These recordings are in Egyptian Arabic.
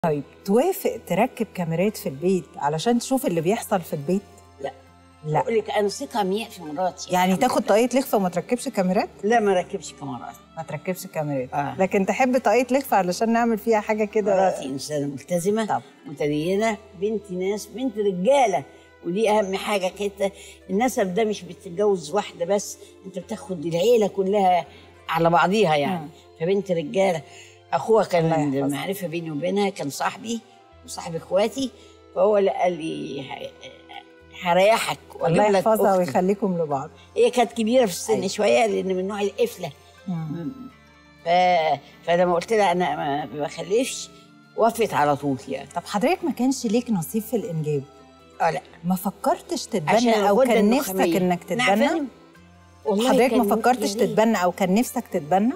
طيب توافق تركب كاميرات في البيت علشان تشوف اللي بيحصل في البيت؟ لا لا بقول لك انا ثقه 100 في مراتي يعني الحمد تاخد لله. طاقية لخفة وما تركبش كاميرات؟ لا ما ركبش كاميرات ما تركبش كاميرات آه. لكن تحب طاقية لخفة علشان نعمل فيها حاجة كده مراتي انسانه ملتزمه طب. متدينه بنت ناس بنت رجاله ودي اهم حاجه كده النسب ده مش بتتجوز واحده بس انت بتاخد العيله كلها على بعضيها يعني مم. فبنت رجاله اخوها كان الله يحفظها. معرفه بيني وبينها كان صاحبي وصاحب اخواتي فهو اللي قال لي ه- هريحك واجيب الله لك يحفظها أختك. ويخليكم لبعض هي كانت كبيره في السن أيوة. شويه لان من نوع القفله مم. ف... فلما قلت لها انا ما ما بخلفش وافقت على طول يعني طب حضرتك ما كانش ليك نصيب في الإنجاب اه لا ما فكرتش عشان تتبنى أو الغدة كان نفسك النخامية. إنك نعم تتبنى؟ فندم؟ والله حضرتك ما كان فكرتش يا ريت. تتبنى أو كان نفسك تتبنى؟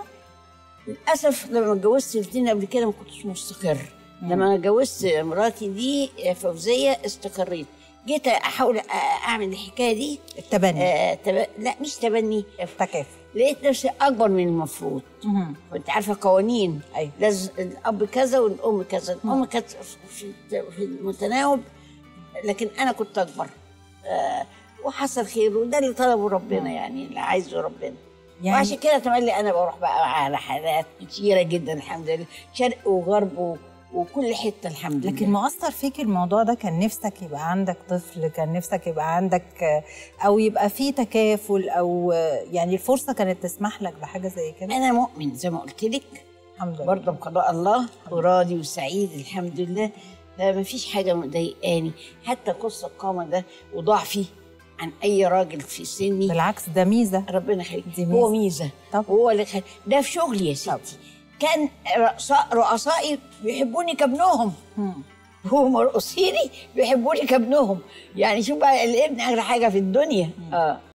للاسف لما اتجوزت الاثنين قبل كده ما كنتش مستقر مم. لما اتجوزت مراتي دي فوزيه استقريت جيت احاول أ- اعمل الحكايه دي التبني آه تب... لا مش تبني تكافل لقيت نفسي اكبر من المفروض مم. كنت عارفه قوانين أيوة لازم الاب كذا والام كذا الام مم. كانت في في المتناوب لكن انا كنت اكبر آه وحصل خير وده اللي طلبه ربنا مم. يعني اللي عايزه ربنا يعني وعشان كده تملي انا بروح بقى على رحلات كتيره جدا الحمد لله شرق وغرب و- وكل حته الحمد لكن لله مؤثر فيك الموضوع ده كان نفسك يبقى عندك طفل كان نفسك يبقى عندك آه، او يبقى في تكافل او آه، يعني الفرصه كانت تسمح لك بحاجه زي كده انا مؤمن زي ما قلت لك الحمد لله برضه بقضاء الله وراضي وسعيد الحمد لله فما فيش حاجه مضايقاني حتى قصه القامه ده وضعفي عن اي راجل في سني بالعكس ده ميزه ربنا يخليك دي هو ميزة. ميزه طب هو اللي خل... ده في شغلي يا طب. ستي كان رؤساء رؤسائي بيحبوني كابنهم مم. هو مرقصيني بيحبوني كابنهم يعني شوف بقى الابن اغلى حاجه في الدنيا اه